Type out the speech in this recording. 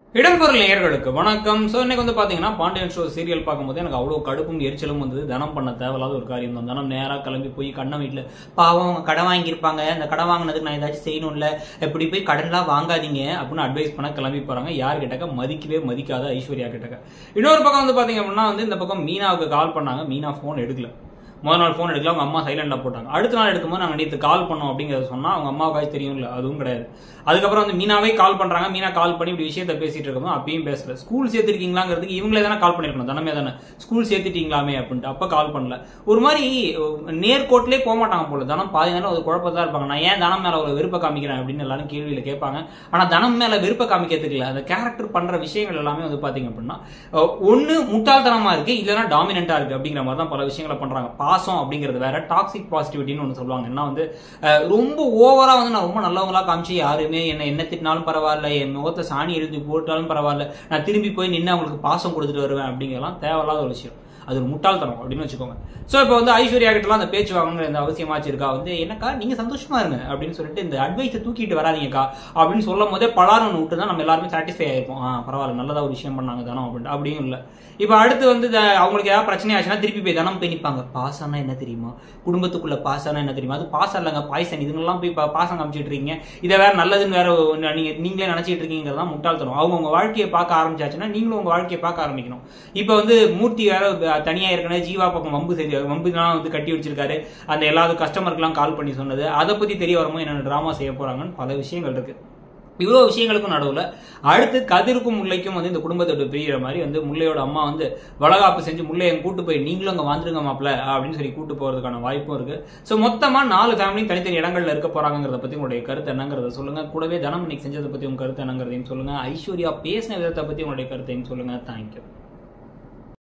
இடம்பொருள் நேயர்களுக்கு வணக்கம் ஸோ இன்னைக்கு வந்து பாத்தீங்கன்னா பாண்டியன் ஷோ சீரியல் பார்க்கும்போது எனக்கு அவ்வளோ கடுப்பும் எரிச்சலும் வந்தது தனம் பண்ண தேவையில்லாத ஒரு காரியம் தான் தனம் நேராக கிளம்பி போய் கண்ணன் வீட்டில் பாவம் அவங்க கடன் வாங்கியிருப்பாங்க அந்த கடன் வாங்கினதுக்கு நான் ஏதாச்சும் செய்யணும்ல எப்படி போய் கடன்லாம் வாங்காதீங்க அப்படின்னு அட்வைஸ் பண்ண கிளம்பி போறாங்க யார் கிட்டக்க மதிக்கவே மதிக்காத ஐஸ்வர்யா கிட்டக்க இன்னொரு பக்கம் வந்து பாத்தீங்க அப்படின்னா வந்து இந்த பக்கம் மீனாவுக்கு கால் பண்ணாங்க மீனா ஃபோன் எடுக்கல முதல் நாள் ஃபோன் எடுக்கல அவங்க அம்மா சைலண்டில் போட்டாங்க அடுத்த நாள் எடுக்கும்போது நாங்கள் நேற்று கால் பண்ணோம் அப்படிங்கிறத சொன்னால் அவங்க அம்மாவுக்காச்சும் தெரியும்ல அதுவும் கிடையாது அதுக்கப்புறம் வந்து மீனாவே கால் பண்ணுறாங்க மீனா கால் பண்ணி இப்படி விஷயத்த பேசிட்டு இருக்கும்போது அப்பயும் பேசல ஸ்கூல் சேர்த்துருக்கீங்களாங்கிறதுக்கு இவங்களே தானே கால் பண்ணிருக்கணும் தானே தானே ஸ்கூல் சேர்த்துட்டீங்களாமே அப்படின்ட்டு அப்போ கால் பண்ணல ஒரு மாதிரி நேர்கோட்டிலே போக மாட்டாங்க போல தனம் பாதி நேரம் ஒரு குழப்பத்தான் இருப்பாங்க நான் ஏன் தனம் மேலே ஒரு வெறுப்பை காமிக்கிறேன் அப்படின்னு எல்லாரும் கேள்வியில் கேட்பாங்க ஆனால் தனம் மேலே வெறுப்பை காமிக்கிறதுக்கு இல்லை அந்த கேரக்டர் பண்ணுற விஷயங்கள் எல்லாமே வந்து பார்த்தீங்க அப்படின்னா ஒன்று முட்டாள்தனமாக இருக்கு இல்லைன்னா டாமினண்ட்டாக இருக்கு அப்படிங்கிற மாதிரி தான் பல விஷயங்களை பண்ணுறாங்க பாசம் அப்படிங்கிறது வேற டாக்ஸிக் பாசிட்டிவிட்டின்னு ஒன்று சொல்லுவாங்க என்ன வந்து அஹ், ரொம்ப ஓவரா வந்து நான் ரொம்ப நல்லவங்களா காமிச்சு யாருமே என்ன என்ன திட்டினாலும் பரவாயில்ல என் முகத்தை சாணி எழுதி போட்டாலும் பரவாயில்ல நான் திரும்பி போய் நின்று அவங்களுக்கு பாசம் கொடுத்துட்டு வருவேன் அப்படிங்கிறலாம் தேவையில்லாத ஒரு விஷயம் அது ஒரு முட்டாள்தனம் அப்படின்னு வச்சுக்கோங்க ஸோ இப்போ வந்து ஐஸ்வர்யா கிட்டலாம் அந்த பேச்சு வாங்கணுங்கிற இந்த அவசியமாச்சு இருக்கா வந்து என்னக்கா நீங்க சந்தோஷமா இருங்க அப்படின்னு சொல்லிட்டு இந்த அட்வைஸை தூக்கிட்டு வராதீங்கக்கா அப்படின்னு சொல்லும் போதே பலாரன்னு விட்டு தான் நம்ம எல்லாருமே சாட்டிஸ்ஃபை ஆயிருப்போம் ஆ பரவாயில்ல நல்லதா ஒரு விஷயம் பண்ணாங்க தானம் அப்படின்ட்டு அப்படியும் இல்லை இப்போ அடுத்து வந்து இந்த அவங்களுக்கு ஏதாவது பிரச்சனை ஆச்சுன்னா திருப்பி போய் தனம் போய் நிற்பாங்க பாசம்னா என்ன தெரியுமா குடும்பத்துக்குள்ள பாசம்னா என்ன தெரியுமா அது பாசம் இல்லைங்க பாய்சன் இதுங்கெல்லாம் போய் பா- பாசம் காமிச்சிட்டு இருக்கீங்க இதை வேற நல்லதுன்னு வேற ஒண்ணு நீங்க நீங்களே நினைச்சிட்டு இருக்கீங்கிறது தான் முட்டாள்தனம் அவங்க உங்க வாழ்க்கையை பார்க்க ஆரம்பிச்சாச்சுன்னா நீங்களும் உங்க வாழ்க்கையை பார்க்க ஆரம்பிக்கணும் இப்போ வந்து மூர்த்தி வேற அஹ், தனியா ஏற்கனவே ஜீவா பக்கம் வம்பு செய்து வம்புலாம் வந்து கட்டி வச்சிருக்காரு அந்த எல்லா கஸ்டமருக்குலாம் கால் பண்ணி சொன்னது அதை பத்தி தெரிய வரும்போது என்னென்ன ட்ராமா செய்ய போறாங்கன்னு பல விஷயங்கள் இருக்கு இவ்வளோ விஷயங்களுக்கும் நடுவில் அடுத்து கதிருக்கும் முல்லைக்கும் வந்து இந்த குடும்பத்தோட பிரியிற மாதிரி வந்து முல்லையோட அம்மா வந்து வளகாப்பு செஞ்சு முல்லையை கூட்டு போய் நீங்களும் அங்கே வந்துருங்க மாப்பிள்ள அப்படின்னு சொல்லி கூட்டு போகிறதுக்கான வாய்ப்பும் இருக்கு ஸோ மொத்தமாக நாலு ஃபேமிலியும் தனித்தனி இடங்கள்ல இருக்க போறாங்கிறத பற்றி உங்களுடைய கருத்து என்னங்கிறத சொல்லுங்க கூடவே தனம் இன்னைக்கு செஞ்சதை பற்றி உங்க கருத்து என்னங்கிறதையும் சொல்லுங்க ஐஸ்வர்யா பேசின விதத்தை பற்றி உங்களுடைய கருத்தையும் சொல்லுங்க தேங்க்யூ